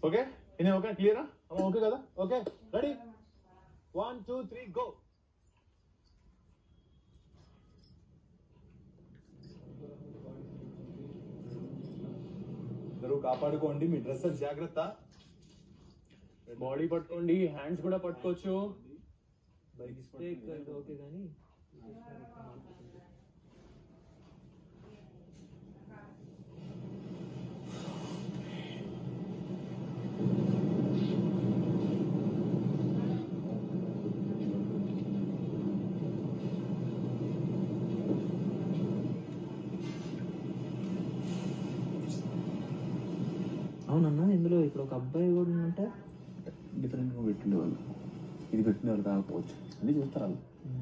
okay నేను okay క్లియరా okay కదా okay ready one two three go ఇద్దరు కాపాడుకోండి మీ డ్రెస్సెస్ జాగ్రత్త బాడీ పట్టుకోండి హ్యాండ్స్ కూడా పట్టుకోవచ్చు ఓకే కానీ అవునన్నా ఇందులో ఇప్పుడు ఒక అబ్బాయి కూడా ఉంటే డిఫరెంట్ గా పెట్టిండే వాళ్ళు ఇది పెట్టిన వాళ్ళు కాకపోవచ్చు అన్ని చూస్తారు వాళ్ళు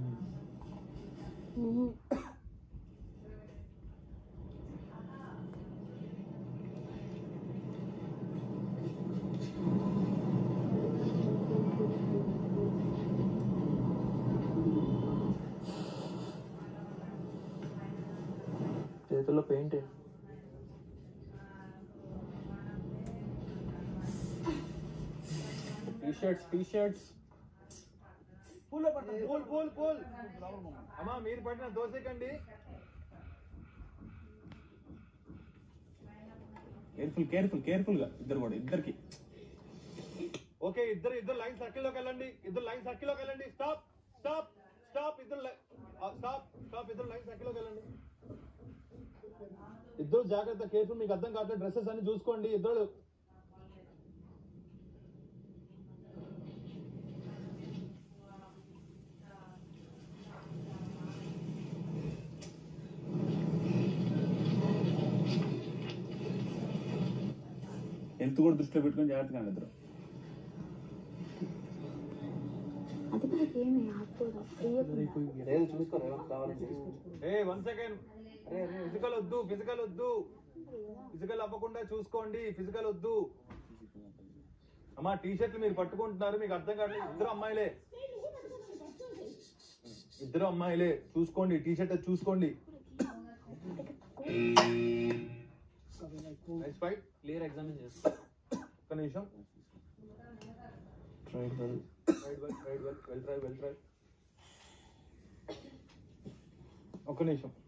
చేతుల్లో paint T shirts T shirts pull pull pull pull అమ్మా మీరు పట్టిన దోశకండి కేర్ఫుల్ కేర్ఫుల్ కేర్ఫుల్ గా ఇద్దరు కూడా ఇద్దరికి ఓకే ఇద్దరు ఇద్దరు లైన్ సర్కిల్ లోకి వెళ్ళండి ఇద్దరు లైన్ సర్కిల్ లోకి వెళ్ళండి స్టాప్ స్టాప్ స్టాప్ ఇద్దరు స్టాప్ స్టాప్ ఇద్దరు లైన్ సర్కిల్ లోకి వెళ్ళండి ఇద్దరు జాగ్రత్త కేర్ఫుల్ మీకు అర్థం కావట్లేదు డ్రెస్సెస్ అన్ని చూసుకోండి ఇద్దరు హెల్త్ కూడా దృష్టిలో పెట్టుకొని జాగ్రత్తగా ఇద్దరు అది మనకి ఏమి ఆపుకోదు వేయకుండా లేదు చూసుకోరు ఎవరు కావాలంటే ఏ వన్ సెకండ్ ఫిజికల్ వద్దు ఫిజికల్ వద్దు ఫిజికల్ అవ్వకుండా చూసుకోండి ఫిజికల్ వద్దు అమ్మా టీ షర్ట్లు మీరు పట్టుకుంటున్నారు మీకు అర్థం కావట్లేదు ఇద్దరు అమ్మాయిలే ఇద్దరు అమ్మాయిలే చూసుకోండి టీ షర్ట్ చూసుకోండి నైస్ ఫైట్ క్లియర్ ఎగ్జామిన్ చేస్తా ఒక్క నిమిషం right well right well right well well try well try ఒక్క నిమిషం